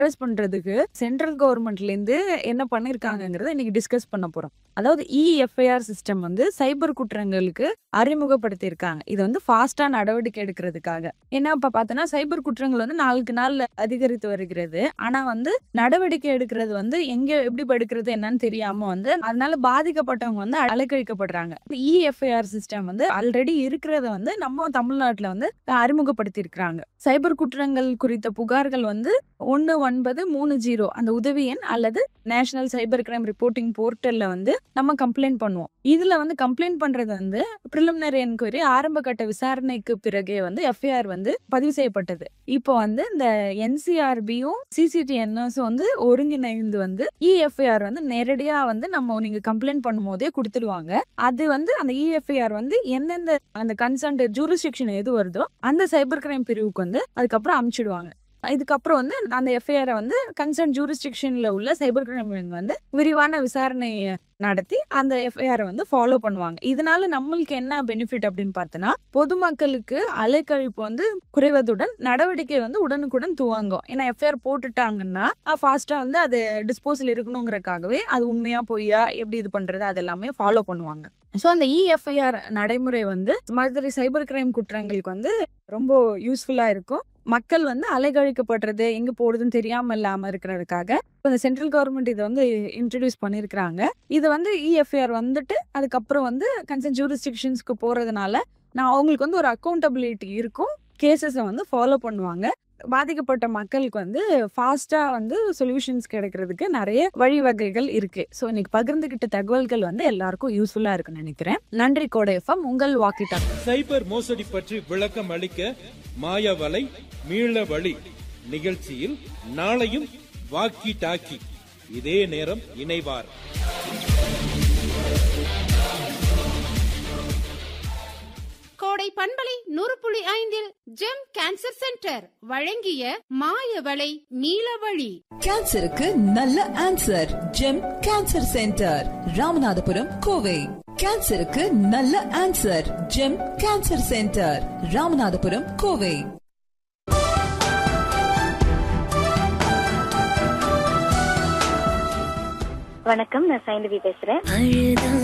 address பண்றதுக்கு central கவர்மெண்ட்ல இருந்து என்ன பண்ணிருக்காங்கங்கறத இன்னைக்கு டிஸ்கஸ் பண்ண போறோம் அதாவது இஎஃப்ஐஆர் சிஸ்டம் வந்து சைபர் குற்றங்களுக்கு அறிமுகப்படுத்தி இருக்காங்க இது வந்து ஃபாஸ்டா நடவடிக்கை எடுக்கிறதுக்காக ஏன்னா இப்ப பார்த்தோன்னா சைபர் குற்றங்கள் வந்து நாளுக்கு நாள் அதிகரித்து வருகிறது ஆனா வந்து நடவடிக்கை எடுக்கிறது வந்து எங்க எப்படி எடுக்கிறது என்னன்னு தெரியாம வந்து அதனால பாதிக்கப்பட்டவங்க வந்து அலைக்கழிக்கப்படுறாங்க இஎஃப்ஐஆர் சிஸ்டம் வந்து ஆல்ரெடி இருக்கிறத வந்து நம்ம தமிழ்நாட்டுல வந்து அறிமுகப்படுத்தி இருக்கிறாங்க சைபர் குற்றங்கள் குறித்த புகார்கள் வந்து ஒன்னு ஒன்பது மூணு ஜீரோ அந்த உதவி எண் அல்லது நேஷனல் சைபர் கிரைம் ரிப்போர்ட்டிங் போர்ட்டல்ல வந்து நம்ம கம்ப்ளைண்ட் பண்ணுவோம் இதுல வந்து கம்ப்ளைண்ட் பண்றது வந்து ப்ரிலிமினரி என்கொயரி ஆரம்ப கட்ட விசாரணைக்கு பிறகே வந்து எஃப்ஐஆர் வந்து பதிவு செய்யப்பட்டது இப்போ வந்து இந்த என்சிஆர்பியும் சிசிடிஎன்எஸும் வந்து ஒருங்கிணைந்து வந்து இஎஃப்ஐஆர் வந்து நேரடியா வந்து நம்ம நீங்க கம்ப்ளைண்ட் பண்ணும் போதே கொடுத்துடுவாங்க அது வந்து அந்த இஎஃப்ஐஆர் வந்து எந்தெந்த அந்த கன்சர்ன்ட் ஜூரிஸ்டிக்ஷன் எது வருதோ அந்த சைபர் கிரைம் பிரிவுக்கு வந்து அதுக்கப்புறம் அனுப்பிச்சிடுவாங்க இதுக்கப்புறம் வந்து அந்த எஃப்ஐஆரை வந்து கன்சர்ன் ஜூரிஸ்டிக்ஷன்ல உள்ள சைபர் கிரைம் வந்து விரிவான விசாரணை நடத்தி அந்த எஃப்ஐஆரை வந்து ஃபாலோ பண்ணுவாங்க இதனால நம்மளுக்கு என்ன பெனிஃபிட் அப்படின்னு பார்த்தோன்னா பொதுமக்களுக்கு அலைக்கழிப்பு வந்து குறைவதுடன் நடவடிக்கை வந்து உடனுக்குடன் துவங்கும் ஏன்னா எஃப்ஐஆர் போட்டுட்டாங்கன்னா ஃபாஸ்டா வந்து அது டிஸ்போசல் இருக்கணுங்கிறதுக்காகவே அது உண்மையா பொய்யா எப்படி இது பண்றது அது எல்லாமே ஃபாலோ பண்ணுவாங்க ஸோ அந்த இஎஃப்ஐஆர் நடைமுறை வந்து மாதிரி சைபர் கிரைம் குற்றங்களுக்கு வந்து ரொம்ப யூஸ்ஃபுல்லா இருக்கும் மக்கள் வந்து அலைகழிக்கப்படுறது எங்க போடுதுன்னு தெரியாம இல்லாம இருக்கிறதுக்காக இப்போ இந்த சென்ட்ரல் கவர்மெண்ட் இதை வந்து இன்ட்ரடியூஸ் பண்ணியிருக்கிறாங்க இது வந்து இஎஃப்ஐஆர் வந்துட்டு அதுக்கப்புறம் வந்து கன்சர்ன் ஜூரிஸ்டிக்ஷன்ஸ்க்கு போறதுனால நான் அவங்களுக்கு வந்து ஒரு அக்கௌண்டபிலிட்டி இருக்கும் கேசஸை வந்து ஃபாலோ பண்ணுவாங்க பாதிக்கப்பட்ட மக்களுக்கு வந்து ஃபாஸ்டா வந்து சொல்யூஷன்ஸ் கிடைக்கிறதுக்கு நிறைய வழிவகைகள் இருக்கு ஸோ இன்னைக்கு பகிர்ந்துகிட்ட தகவல்கள் வந்து எல்லாருக்கும் யூஸ்ஃபுல்லா இருக்குன்னு நினைக்கிறேன் நன்றி கோடை எஃப்எம் உங்கள் வாக்கி டாக் சைபர் மோசடி பற்றி விளக்கம் அளிக்க மாயவலை மீள வழி நிகழ்ச்சியில் நாளையும் வாக்கி டாக்கி இதே நேரம் இணைவார் கோடை பண்பலை நூறு புள்ளி ஐந்தில் ஜெம் கேன்சர் சென்டர் வழங்கிய மாயவளை நீலவழி கேன்சருக்கு நல்ல answer gem cancer centre Ramanathapuram Kovai கேன்சருக்கு நல்ல answer gem cancer centre Ramanathapuram Kovai வணக்கம் நான் சைந்தவி பேசுறேன்